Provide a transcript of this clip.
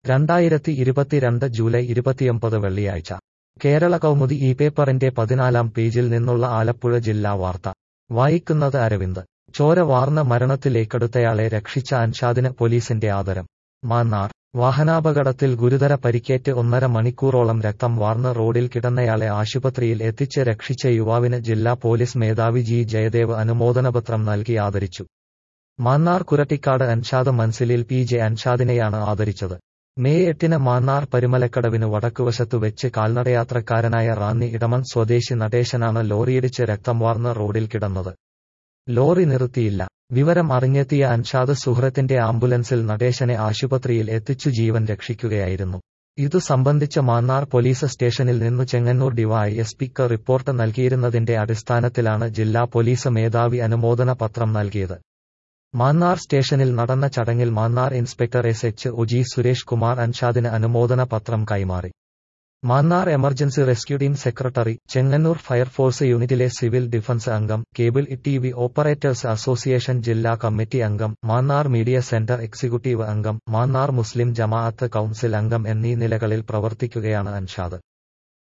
രണ്ടായിരത്തി ഇരുപത്തിരണ്ട് ജൂലൈ ഇരുപത്തിയൊമ്പത് വെള്ളിയാഴ്ച കേരള കൗമുദി ഈ പേപ്പറിന്റെ പതിനാലാം പേജിൽ നിന്നുള്ള ആലപ്പുഴ ജില്ലാ വാർത്ത വായിക്കുന്നത് അരവിന്ദ് ചോര വാർന്ന മരണത്തിലേക്കെടുത്തയാളെ രക്ഷിച്ച അൻഷാദിന് പോലീസിന്റെ ആദരം മാന്നാർ വാഹനാപകടത്തിൽ ഗുരുതര പരിക്കേറ്റ് ഒന്നര മണിക്കൂറോളം രക്തം വാർന്ന് റോഡിൽ കിടന്നയാളെ ആശുപത്രിയിൽ എത്തിച്ച് രക്ഷിച്ച യുവാവിന് ജില്ലാ പോലീസ് മേധാവി ജി ജയദേവ് അനുമോദനപത്രം നൽകി ആദരിച്ചു മാന്നാർ കുരട്ടിക്കാട് അൻഷാദ് മൻസിലിൽ പി ജെ അൻഷാദിനെയാണ് ആദരിച്ചത് മെയ് എട്ടിന് മാന്നാർ പരുമലക്കടവിന് വടക്കുവശത്തു വെച്ച് കാൽനടയാത്രക്കാരനായ റാന്നി ഇടമൺ സ്വദേശി നടേശനാണ് ലോറിയിടിച്ച് രക്തം വാർന്ന് റോഡിൽ കിടന്നത് ലോറി നിർത്തിയില്ല വിവരം അറിഞ്ഞെത്തിയ അൻഷാദ് സുഹൃത്തിന്റെ ആംബുലൻസിൽ നടേശനെ ആശുപത്രിയിൽ എത്തിച്ചു ജീവൻ രക്ഷിക്കുകയായിരുന്നു ഇതു സംബന്ധിച്ച് മാന്നാർ പോലീസ് സ്റ്റേഷനിൽ നിന്നു ചെങ്ങന്നൂർ ഡിവൈ എസ് പിക്ക് റിപ്പോർട്ട് നൽകിയിരുന്നതിന്റെ അടിസ്ഥാനത്തിലാണ് ജില്ലാ പോലീസ് മേധാവി അനുമോദന പത്രം നൽകിയത് മാന്നാർ സ്റ്റേഷനിൽ നടന്ന ചടങ്ങിൽ Mannar inspector S H O G Suresh Kumar അൻഷാദിന് അനുമോദന പത്രം കൈമാറി Mannar emergency rescue team secretary Chengannur fire force യൂണിറ്റിലെ സിവിൽ ഡിഫൻസ് അംഗം cable T V operators association ജില്ലാ കമ്മിറ്റി അംഗം മാന്നാർ മീഡിയ സെന്റർ എക്സിക്യൂട്ടീവ് അംഗം മാന്നാർ മുസ്ലിം ജമാഅത്ത് കൌൺസിൽ അംഗം എന്നീ നിലകളിൽ പ്രവർത്തിക്കുകയാണ് അൻഷാദ്